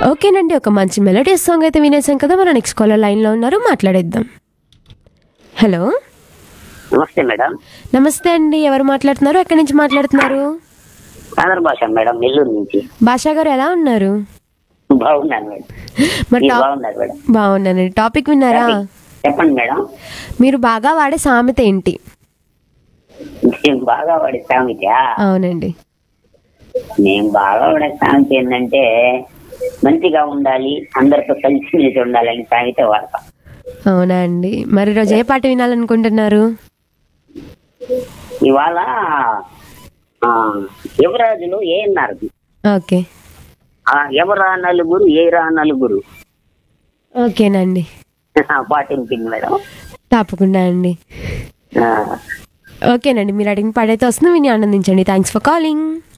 ఓకేనండి ఒక మంచి మెలోడియస్ సాంగ్ అయితే వినేసాం కదా మన నెక్స్ట్ కాలర్ లైన్లో ఉన్నారు మాట్లాడేద్దాం హలో నమస్తే మేడం నమస్తే అండి ఎవరు మాట్లాడుతున్నారు ఎక్కడి నుంచి మాట్లాడుతున్నారు ఆంధ్ర భాష మేడం నెల్లూరు నుంచి భాషా గారు ఎలా ఉన్నారు బాగున్నాను మేడం మరి మీరు టాప్ బాగున్నారు మేడం బాగున్నానండి టాపిక్ విన్నారా చెప్పండి మేడం మీరు బాగా వాడే సామెత ఏంటి నేను బాగా వాడే సామెత అవునండి నేను బాగా వాడే సామెత ఏంటంటే మంచిగా ఉండాలి అందరితో కలిసి మెలిసి ఉండాలని సామెత వాడతా అవునా అండి మరి రోజు ఏ పాట వినాలనుకుంటున్నారు ఇవాళ ఆ, యువరాజులు ఏఎన్ఆర్ ఓకే ఎవరా నలుగురు ఏరా నలుగురు ఓకేనండి పాట వినిపింది మేడం తప్పకుండా అండి ఆ, ఓకేనండి మీరు అడిగిన పాడైతే వస్తుంది విని ఆనందించండి థ్యాంక్స్ ఫర్ కాలింగ్